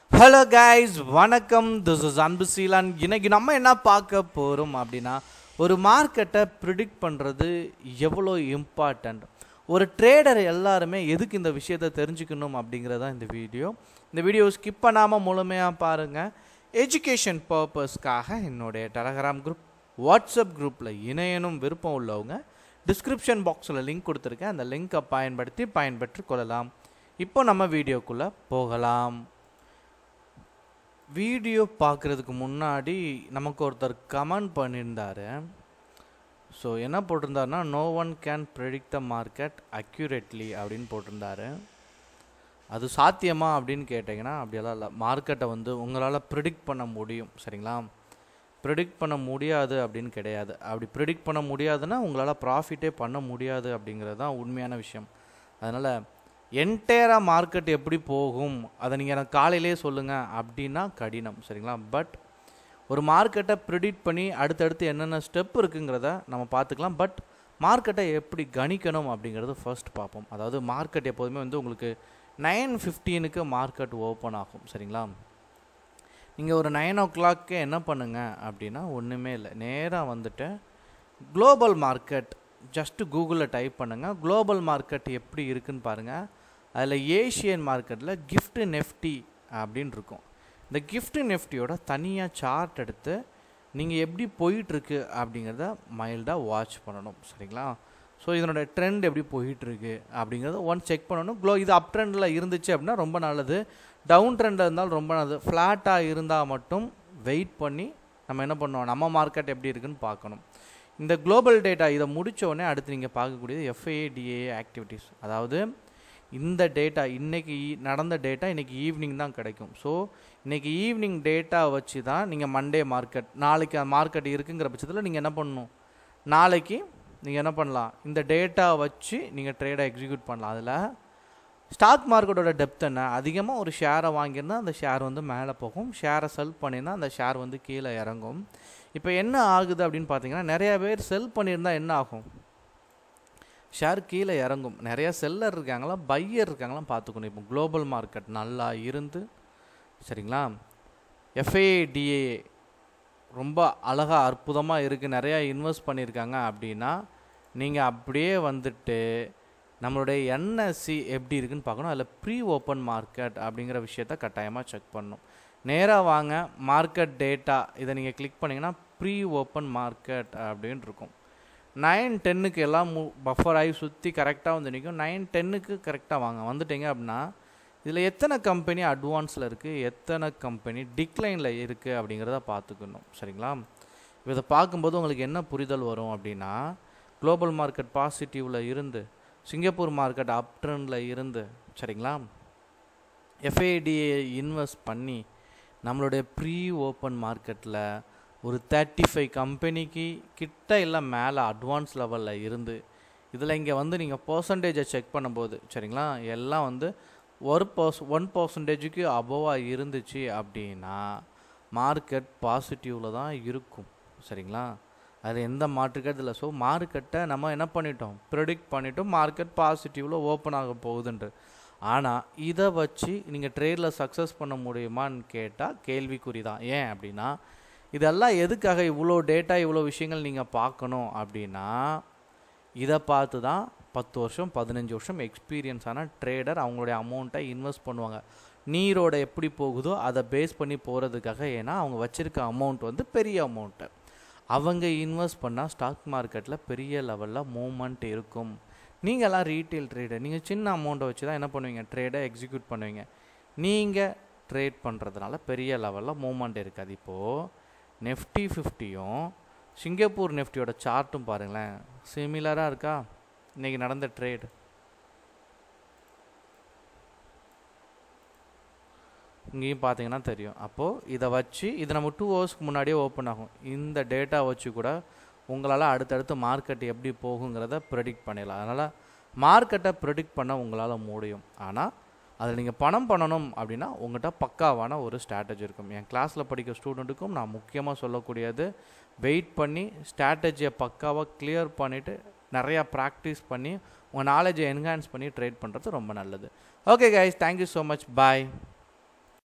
hello guys வணக்கம் this is Anbu Seelan இன்னைக்கு நம்ம என்ன பார்க்க போகிறோம் அப்படின்னா ஒரு மார்க்கெட்டை ப்ரிடிக்ட் பண்ணுறது எவ்வளோ இம்பார்ட்டண்ட் ஒரு ட்ரேடர் எல்லாருமே எதுக்கு இந்த விஷயத்தை தெரிஞ்சுக்கணும் அப்படிங்கிறது தான் இந்த வீடியோ இந்த வீடியோ ஸ்கிப் பண்ணாமல் முழுமையாக பாருங்கள் எஜுகேஷன் பர்பஸ்க்காக என்னுடைய டெலகிராம் குரூப் வாட்ஸ்அப் குரூப்பில் இணையனும் விருப்பம் உள்ளவங்க டிஸ்கிரிப்ஷன் பாக்ஸில் லிங்க் கொடுத்துருக்கேன் அந்த லிங்க்கை பயன்படுத்தி பயன்பெற்று கொள்ளலாம் இப்போ நம்ம வீடியோக்குள்ளே போகலாம் வீடியோ பார்க்குறதுக்கு முன்னாடி நமக்கு ஒருத்தர் கமெண்ட் பண்ணியிருந்தாரு ஸோ என்ன போட்டிருந்தாருன்னா no one can predict the market accurately அப்படின்னு போட்டிருந்தாரு அது சாத்தியமா அப்படின்னு கேட்டிங்கன்னா அப்படியெல்லாம் இல்லை மார்க்கெட்டை வந்து உங்களால் ப்ரிடிக்ட் பண்ண முடியும் சரிங்களா ப்ரிடிக்ட் பண்ண முடியாது அப்படின்னு கிடையாது அப்படி ப்ரிடிக்ட் பண்ண முடியாதுன்னா உங்களால் ப்ராஃபிட்டே பண்ண முடியாது அப்படிங்கிறது தான் உண்மையான விஷயம் அதனால் என்டையராக மார்க்கெட் எப்படி போகும் அதை நீங்கள் எனக்கு காலையிலே சொல்லுங்கள் அப்படின்னா கடினம் சரிங்களா பட் ஒரு மார்க்கெட்டை ப்ரிடிக்ட் பண்ணி அடுத்தடுத்து என்னென்ன ஸ்டெப் இருக்குங்கிறத நம்ம பார்த்துக்கலாம் பட் மார்க்கெட்டை எப்படி கணிக்கணும் அப்படிங்கிறது ஃபர்ஸ்ட் பார்ப்போம் அதாவது மார்க்கெட் எப்போதுமே வந்து உங்களுக்கு நைன் ஃபிஃப்டீனுக்கு மார்க்கெட் ஓப்பன் ஆகும் சரிங்களா நீங்கள் ஒரு நைன் ஓ கிளாக்கு என்ன பண்ணுங்க அப்படின்னா ஒன்றுமே இல்லை நேராக வந்துட்டு குளோபல் மார்க்கெட் ஜஸ்ட்டு கூகுளில் டைப் பண்ணுங்கள் குளோபல் மார்க்கெட் எப்படி இருக்குன்னு பாருங்கள் அதில் ஏஷியன் மார்க்கெட்டில் கிஃப்ட் நெஃப்டி அப்படின்னு இருக்கும் இந்த கிஃப்ட் நெஃப்டியோட தனியாக சார்ட் எடுத்து நீங்கள் எப்படி போயிட்டுருக்கு அப்படிங்கிறத மைல்டாக வாட்ச் பண்ணணும் சரிங்களா ஸோ இதனோட ட்ரெண்ட் எப்படி போயிட்டுருக்கு அப்படிங்கிறத ஒன் செக் பண்ணணும் க்ளோ இது அப் ட்ரெண்டில் இருந்துச்சு அப்படின்னா ரொம்ப நல்லது டவுன் ட்ரெண்டில் இருந்தாலும் ரொம்ப நல்லது ஃப்ளாட்டாக இருந்தால் மட்டும் வெயிட் பண்ணி நம்ம என்ன பண்ணோம் நம்ம மார்க்கெட் எப்படி இருக்குன்னு பார்க்கணும் இந்த குளோபல் டேட்டா இதை முடிச்ச உடனே அடுத்து நீங்கள் பார்க்கக்கூடியது எஃப்ஏடிஏ ஆக்டிவிட்டீஸ் அதாவது இந்த டேட்டா இன்றைக்கி நடந்த டேட்டா இன்றைக்கி ஈவினிங் தான் கிடைக்கும் ஸோ இன்றைக்கி ஈவினிங் டேட்டா வச்சு தான் நீங்கள் மண்டே மார்க்கெட் நாளைக்கு மார்க்கெட் இருக்குங்கிற பட்சத்தில் நீங்கள் என்ன பண்ணணும் நாளைக்கு நீங்கள் என்ன பண்ணலாம் இந்த டேட்டா வச்சு நீங்கள் ட்ரேடை எக்ஸிக்யூட் பண்ணலாம் அதில் ஸ்டாக் மார்க்கெட்டோட டெப்த் என்ன அதிகமாக ஒரு ஷேரை வாங்கியிருந்தால் அந்த ஷேர் வந்து மேலே போகும் ஷேரை செல் பண்ணியிருந்தா அந்த ஷேர் வந்து கீழே இறங்கும் இப்போ என்ன ஆகுது அப்படின்னு பார்த்தீங்கன்னா நிறைய பேர் செல் பண்ணியிருந்தா என்ன ஆகும் ஷேர் கீழே இறங்கும் நிறைய செல்லர் இருக்காங்களா பையர் இருக்காங்களா பார்த்துக்கணும் இப்போ குளோபல் மார்க்கெட் நல்லா இருந்து சரிங்களா எஃப்ஏடிஏ ரொம்ப அழகாக அற்புதமாக இருக்குது நிறையா இன்வெஸ்ட் பண்ணியிருக்காங்க அப்படின்னா நீங்கள் அப்படியே வந்துட்டு நம்மளுடைய என்எஸ்சி எப்படி இருக்குன்னு பார்க்கணும் அதில் ப்ரீ ஓப்பன் மார்க்கெட் அப்படிங்கிற விஷயத்த கட்டாயமாக செக் பண்ணணும் நேராக வாங்க மார்க்கெட் டேட்டா இதை நீங்கள் கிளிக் பண்ணிங்கன்னா ப்ரீ ஓப்பன் மார்க்கெட் அப்படின்னு இருக்கும் நைன் டென்னுக்கு எல்லாம் மு பஃபர் ஆகி சுற்றி கரெக்டாக வந்து நிற்கும் நைன் டென்னுக்கு கரெக்டாக வாங்க வந்துட்டீங்க அப்படின்னா இதில் எத்தனை கம்பெனி அட்வான்ஸில் இருக்குது எத்தனை கம்பெனி டிக்ளைனில் இருக்குது அப்படிங்கிறத பார்த்துக்கணும் சரிங்களா இதை பார்க்கும்போது உங்களுக்கு என்ன புரிதல் வரும் அப்படின்னா குளோபல் மார்க்கெட் பாசிட்டிவில் இருந்து சிங்கப்பூர் மார்க்கெட் அப் ட்ரெண்டில் இருந்து சரிங்களா எஃப்ஏடிஏ இன்வெஸ்ட் பண்ணி நம்மளுடைய ப்ரீ ஓப்பன் மார்க்கெட்டில் ஒரு தேர்ட்டி ஃபைவ் கம்பெனிக்கு கிட்ட இல்லை மேலே அட்வான்ஸ் லெவலில் இருந்து இதில் இங்கே வந்து நீங்கள் பர்சன்டேஜை செக் பண்ணும்போது சரிங்களா எல்லாம் வந்து ஒரு பர்ஸ் ஒன் பர்சன்டேஜுக்கு அபோவாக இருந்துச்சு அப்படின்னா மார்க்கெட் பாசிட்டிவில் தான் இருக்கும் சரிங்களா அது எந்த மார்க்கெட் இல்லை ஸோ மார்க்கெட்டை நம்ம என்ன பண்ணிட்டோம் ப்ரெடிக்ட் பண்ணிட்டோம் மார்க்கெட் பாசிட்டிவில் ஓப்பன் ஆக போகுதுன்ட்டு ஆனால் இதை வச்சு நீங்கள் ட்ரேடில் சக்ஸஸ் பண்ண முடியுமான்னு கேட்டால் கேள்விக்குறி தான் ஏன் அப்படின்னா இதெல்லாம் எதுக்காக இவ்வளோ டேட்டா இவ்வளோ விஷயங்கள் நீங்கள் பார்க்கணும் அப்படின்னா இதை பார்த்து தான் பத்து வருஷம் பதினஞ்சு வருஷம் எக்ஸ்பீரியன்ஸான ட்ரேடர் அவங்களுடைய அமௌண்ட்டை இன்வெஸ்ட் பண்ணுவாங்க நீரோட எப்படி போகுதோ அதை பேஸ் பண்ணி போகிறதுக்காக ஏன்னா அவங்க வச்சுருக்க அமௌண்ட் வந்து பெரிய அமௌண்ட்டு அவங்க இன்வெஸ்ட் பண்ணால் ஸ்டாக் மார்க்கெட்டில் பெரிய லெவலில் மூமெண்ட் இருக்கும் நீங்களாம் ரீட்டைல் ட்ரேடர் நீங்கள் சின்ன அமௌண்ட்டை வச்சு தான் என்ன பண்ணுவீங்க ட்ரேடை எக்ஸிக்யூட் பண்ணுவீங்க நீங்கள் ட்ரேட் பண்ணுறதுனால பெரிய லெவலில் மூமெண்ட் இருக்காது இப்போது நெஃப்டி ஃபிஃப்டியும் சிங்கப்பூர் நெஃப்டியோட சார்ட்டும் பாருங்களேன் சிமிலராக இருக்கா இன்றைக்கி நடந்த ட்ரேட் இங்கேயும் பார்த்தீங்கன்னா தெரியும் அப்போது இதை வச்சு இது நம்ம டூ ஹவர்ஸ்க்கு முன்னாடியே ஓப்பன் ஆகும் இந்த டேட்டா வச்சு கூட உங்களால் அடுத்தடுத்து மார்க்கெட் எப்படி போகுங்கிறத ப்ரெடிக்ட் பண்ணிடலாம் அதனால் மார்க்கெட்டை ப்ரெடிக்ட் பண்ண உங்களால் முடியும் ஆனால் அதில் நீங்கள் பணம் பண்ணணும் அப்படின்னா உங்கள்கிட்ட பக்காவான ஒரு ஸ்ட்ராட்டஜி இருக்கும் என் கிளாஸில் படிக்கிற ஸ்டூடெண்ட்டுக்கும் நான் முக்கியமாக சொல்லக்கூடியது வெயிட் பண்ணி ஸ்ட்ராட்டஜியை பக்காவாக கிளியர் பண்ணிவிட்டு நிறையா ப்ராக்டிஸ் பண்ணி உங்கள் நாலேஜை என்ஹான்ஸ் பண்ணி ட்ரேட் பண்ணுறது ரொம்ப நல்லது okay guys thank you so much பாய்